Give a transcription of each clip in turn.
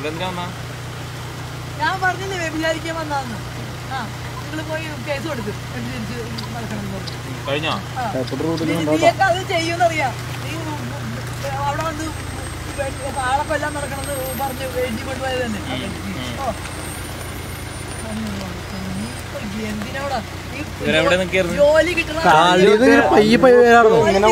ഇതെന്തിനാ വന്നാ ഞാൻ പറഞ്ഞില്ലേ വ്യഭിചാരിക്കാൻ വന്നാന്ന് ആ നിങ്ങൾ പോയി കേസ് കൊടുക്കും വ്യഭിചരിച്ച് നടക്കണം എന്ന് പറഞ്ഞു. കഴിഞ്ഞോ ആ. നീ- നീയൊക്കെ അത് ചെയ്യുമെന്നറിയാം നീ അവിടെ വന്ന് ആളെപ്പെല്ലാം നടക്കണമെന്ന് പറഞ്ഞ് എഴുതി കൊണ്ടുപോയത് തന്നെ ഓ. നീ ഇപ്പൊ എന്തിനോടാ നീ ഇവരെവിടെ നിൽക്കായിരുന്നു ജോലി കിട്ടണം കാലിന്ന് ഇങ്ങനെ പയ്യെ പയ്യെ വരാറുന്നു ഇങ്ങനെ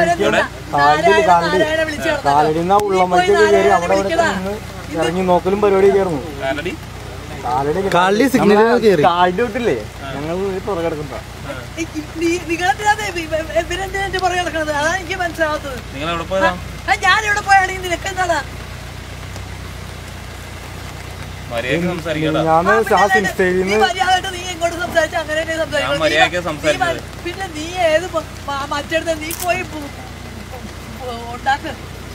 കാലടിന്ന് ഉള്ളമ്പറ്റൊക്കെ കയറി അവിടെ ഇവിടെ നിന്ന് ഇറങ്ങി നോക്കലും പരിപാടി കയറുന്നു കാലടി കാലടി സിഗ്നൽ കയറി കാലിന്റെ വിട്ടില്ലേ ഞങ്ങൾ പുറകെ കിടക്കുന്ന നിങ്ങളെന്തിനാ ഇവരെന്തിനാ എന്റെ പുറകെ നടക്കണത് അതാണ് എനിക്ക് മനസ്സിലാവാത്തത് നിങ്ങൾ എവിടെ പോയതാ ആ, ഞാൻ ഇവിടെ പോയാണെങ്കിൽ നിനക്ക് എന്താടാ മര്യാദക്ക് സംസാരിക്കടാ ഞാൻ ആ, ആ പിന്നെ സിൻസ്റ്റയിൽ നീ നിന്ന് മര്യാദയായിട്ട് നീ എങ്ങോട്ട് സംസാരിച്ച അങ്ങനെ തന്നെ സംസാരിക്കണം. ഞാൻ മര്യാദയ്ക്ക് നീ- സംസാരിച്ചത്. നീ മ- പിന്നെ നീ ഏത് പ- മ- മറ്റേടത്ത് നീ പോയി പു- പു- ഉണ്ടാക്ക്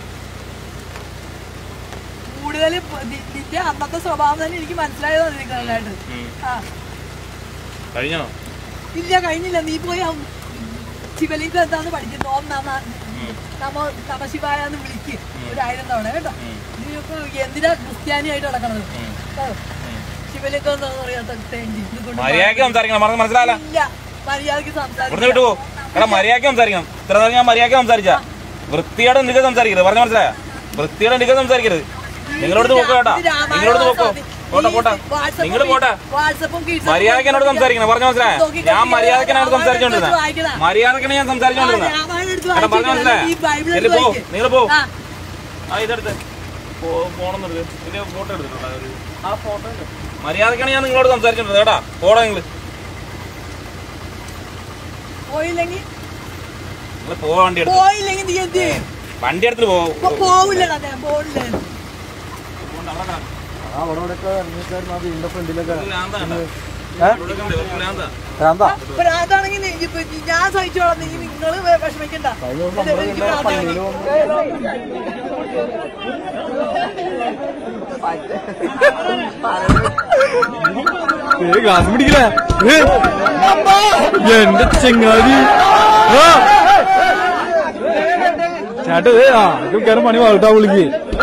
കൂടുതൽ നിന്റെ അന്നത്തെ സ്വഭാവം തന്നെ എനിക്ക് മനസ്സിലായതാണ് നിനക്ക് നല്ലതായിട്ട് ഉം. ആ കഴിഞ്ഞോ ഇല്ല കഴിഞ്ഞില്ല നീ പോയി ആ ശിവലിംഗം എന്താന്ന് പഠിക്കുന്നു ഓം നമ നമ നമശിവായ എന്ന് വിളിക്ക് ഒരായിരം തവണ കേട്ടോ നീ ഇപ്പൊ എന്തിനാ ക്രിസ്ത്യാനിയായിട്ട് നടക്കണത് കേട്ടോ? ശിവലിംഗം എന്താണെന്ന് അറിയാത്ത തേണ്ടി ഇത് കൊണ്ട് മര്യാദക്ക് സംസാരിക്കണം പറഞ്ഞ മനസ്സിലാവില്ല ഇല്ല മര്യാദക്ക് ഇവിടുന്ന് സംസാരിക്കും വിട്ടു പോ എടാ മര്യാദക്ക് സംസാരിക്കണം ഇത്ര നേരം ഞാൻ മര്യാദക്ക് സംസാരിച്ച വൃത്തിയോടെ നിൽക്കുക സംസാരിക്കരുത് പറഞ്ഞ മനസ്സിലായ വൃത്തിയോടെ നിൽക്കുക സംസാരിക്കരുത് നിങ്ങളോട് പോക്കോ കേട്ടാ നിങ്ങളോട് പോക്കോ പോട്ടെ പോട്ടെ നിങ്ങൾ പോട്ടെ വാട്സപ്പും മര്യാദക്ക് എന്നോട് സംസാരിക്കണം പറഞ്ഞ മനസ്സിലായ ഞാൻ മര്യാദക്ക് എന്നോട് സംസാരിച്ചോണ്ടിരുന്നത് മര്യാദക്കാണ് ഞാൻ സംസാരിച്ചോണ്ടിരുന്നത് എടാ പറഞ്ഞ മനസ്സിലായ ചെല്ലു പോ നിങ്ങൾ പോ ആ ഇതെടുത്ത് പോണെന്നെടുത്ത് ഇതിന്റെ ഫോട്ടോ എടുത്തിട്ടുണ്ടോ ഒരു ആ ഫോട്ടോ മര്യാദക്കാണ് ഞാൻ നിങ്ങളോട് സംസാരിച്ചോണ്ടിരുന്നത് കേട്ടാ പോടാ നിങ്ങൾ പോയില്ലെങ്കിൽ നിങ്ങൾ പോ വണ്ടി എടുത്ത് പോയില്ലെങ്കിൽ നീ എന്ത് ചെയ്യും വണ്ടി എടുത്തിട്ട് പോ ഇപ്പൊ പോവില്ലടാ ഞാൻ പോവില്ല അവിടെ ഇവിടെ ഒക്കെ ഇറങ്ങിയിട്ടായിരുന്നു ആ വീടിന്റെ ഫ്രണ്ടിലൊക്കെ ഭ്രാന്താണ്. ഏ? ഇവിടെ കണ്ടോ? ഇവർക്ക് ഭ്രാന്താ. ഭ്രാന്താ പ്രാന്താണെങ്കിൽ നീ ഇപ്പൊ ഞാൻ സഹിച്ചോളാം നീ നിങ്ങള് വിഷമിക്കണ്ട കഴിഞ്ഞ ദിവസം നമ്മുടെ എനിക്ക് വീടിന്റെ പ്രാന്താണെങ്കിൽ. പള്ളിയിൽ വന്ന് ഗ്ലാസ് പിടിക്കില്ല എന്റെ ചെങ്ങാതി ആ. ചേട്ടാ ഏ, ആ ഇത് കയറി പണി വാട്ടാ വിളിക്ക്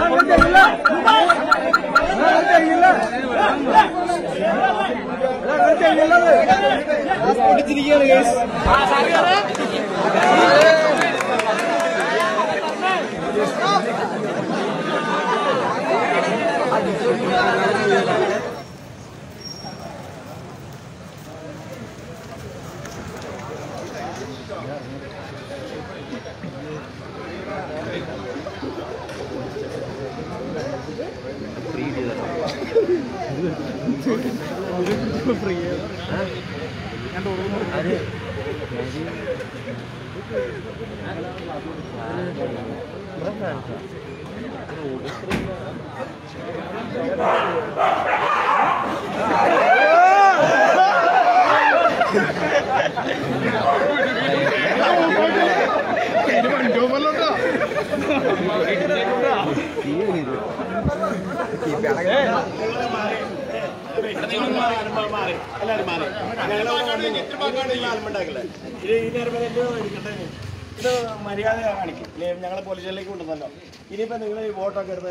ഇത് മര്യാദ കാണിക്കും ഇനി ഞങ്ങളെ പോലീസ് സ്റ്റേഷനിലേക്ക് കൊണ്ടുവന്നല്ലോ ഇനിയിപ്പോ നിങ്ങൾ ഈ വോട്ടൊക്കെ എടുത്ത്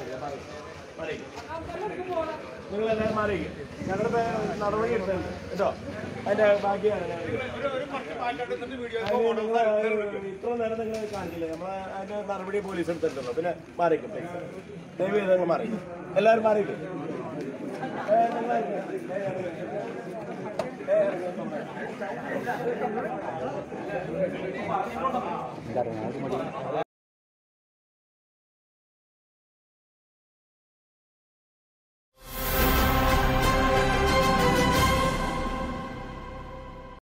നിങ്ങൾ എല്ലാവരും മാറി ഞങ്ങളുടെ നടപടി എടുത്തിട്ടുണ്ട് കേട്ടോ അതിന്റെ ബാക്കിയാണ് അതിന് നിങ്ങള് ഇത്ര നേരം നിങ്ങൾ കാണിക്കില്ലേ നമ്മളെ അതിന്റെ നടപടി പോലീസ് എടുത്തിട്ടുണ്ടല്ലോ പിന്നെ മാറിക്കും ദയവ് ചെയ്ത് നിങ്ങൾ മാറി എല്ലാവരും മാറിക്കും